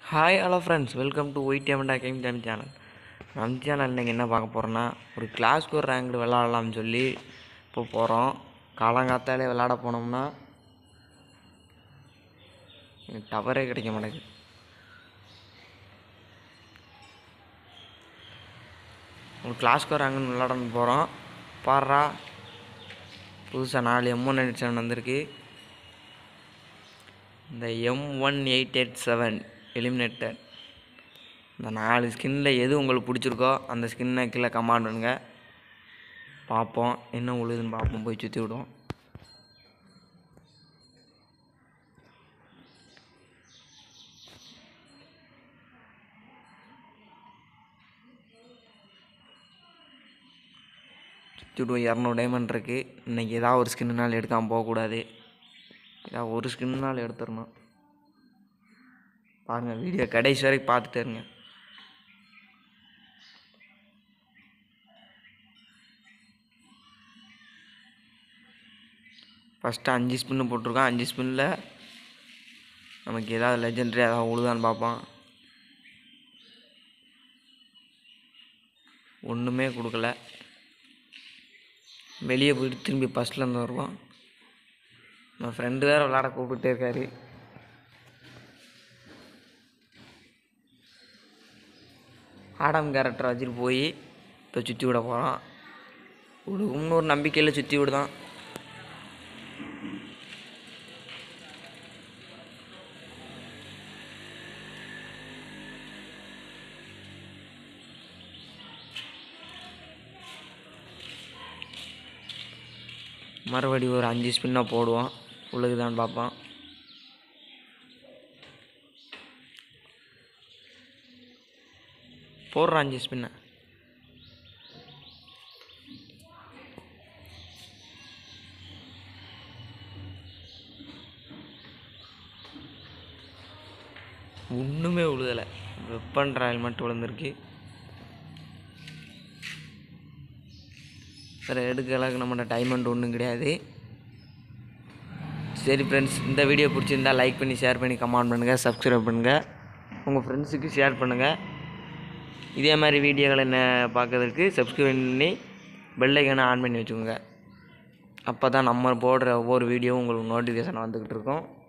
hi hello friends welcome to white டேமண்டா game time channel நம்ம channel இன்றைக்கி என்ன பார்க்க போகிறோன்னா ஒரு கிளாஸ்க்கு ஒரு ரேங்க்டு விளாட்லாம்னு சொல்லி இப்போ போகிறோம் காலங்காத்தாலே விளாட போனோம்னா எனக்கு டவரே கிடைக்க மாட்டேங்குது ஒரு கிளாஸ்க்கு ஒரு ரேங்க்னு விளாடன்னு போகிறோம் பாடுறா புதுசாக நாலு எம் ஒன் எயிட் செவன் வந்திருக்கு இந்த M one eight eight seven eliminator இந்த நாலு ஸ்கின்னில் எது உங்களுக்கு பிடிச்சிருக்கோ அந்த ஸ்கின்னை கீழே கமாண்ட் பண்ணுங்க பார்ப்போம் என்ன உழுதுன்னு பார்ப்போம் போய் சுற்றி விடுவோம் சுற்றி விடுவோம் இரநூறு டைமண்ட் இருக்குது இன்றைக்கி ஏதாவது ஒரு ஸ்கின்னுனாலும் எடுக்காமல் போகக்கூடாது ஏதாவது ஒரு ஸ்கின்னால் எடுத்துடணும் பாருங்கள் வீடியோ கடைசி வரைக்கும் பார்த்துட்டே இருங்க ஃபஸ்ட்டு அஞ்சு ஸ்பின்னு போட்டிருக்கோம் அஞ்சு ஸ்பின்னில் நமக்கு ஏதாவது லெஜெண்டரி ஏதாவது உழுதான்னு பார்ப்போம் ஒன்றுமே கொடுக்கல வெளியே போயிட்டு திரும்பி ஃபஸ்ட்லேருந்து வருவோம் என் ஃப்ரெண்டு வேறு விளாட கூப்பிட்டே இருக்காரு ஆடம் கேரக்டர் வச்சுட்டு போய் இப்போ சுற்றி விட போகிறோம் விடுவோம்னு ஒரு நம்பிக்கையில் சுற்றி விடுதான் மறுபடி ஒரு அஞ்சு ஸ்பின்னாக போடுவோம் உள்ளுக்குதான்னு பார்ப்போம் போடுறோம் அஞ்சு ஸ்பின்னை ஒன்றுமே விழுதலை வெப்பன் ட்ராயல் மட்டும் விழுந்திருக்கு வேறு எடுக்க அளவுக்கு நம்மகிட்ட டைமண்ட் ஒன்றும் கிடையாது சரி ஃப்ரெண்ட்ஸ் இந்த வீடியோ பிடிச்சிருந்தா லைக் பண்ணி ஷேர் பண்ணி கமெண்ட் பண்ணுங்கள் சப்ஸ்கிரைப் பண்ணுங்கள் உங்கள் ஃப்ரெண்ட்ஸுக்கு ஷேர் பண்ணுங்கள் இதே மாதிரி வீடியோகளை என்ன பார்க்கறதுக்கு சப்ஸ்கிரைப் பண்ணி பெல்லைக்கான ஆன் பண்ணி வச்சுக்கோங்க அப்போ தான் நம்ம போடுற ஒவ்வொரு வீடியோவும் உங்களுக்கு நோட்டிஃபிகேஷன் வந்துக்கிட்டு இருக்கும்